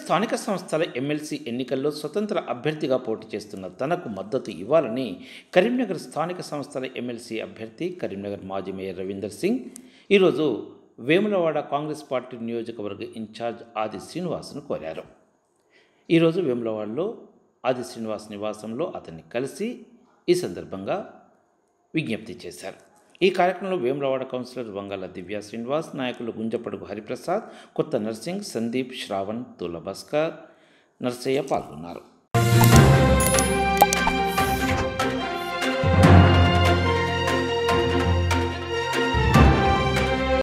స్థానిక సంస్థల ఎమ్మెల్సీ ఎన్నికల్లో స్వతంత్ర అభ్యర్థిగా పోటీ చేస్తున్న తనకు మద్దతు ఇవ్వాలని కరీంనగర్ స్థానిక సంస్థల ఎమ్మెల్సీ అభ్యర్థి కరీంనగర్ మాజీ మేయర్ రవీందర్ సింగ్ ఈరోజు వేములవాడ కాంగ్రెస్ పార్టీ నియోజకవర్గ ఇన్ఛార్జ్ ఆది శ్రీనివాస్ను కోరారు ఈరోజు వేములవాడలో ఆది శ్రీనివాస్ నివాసంలో అతన్ని కలిసి ఈ సందర్భంగా విజ్ఞప్తి చేశారు ఈ కార్యక్రమంలో వేములవాడ కౌన్సిలర్ వంగల దివ్య శ్రీనివాస్ నాయకులు గుంజపడుగు హరిప్రసాద్ కొత్త నర్సింగ్ సందీప్ శ్రావణ్ తుల భాస్కర్ నర్సయ్య పాల్గొన్నారు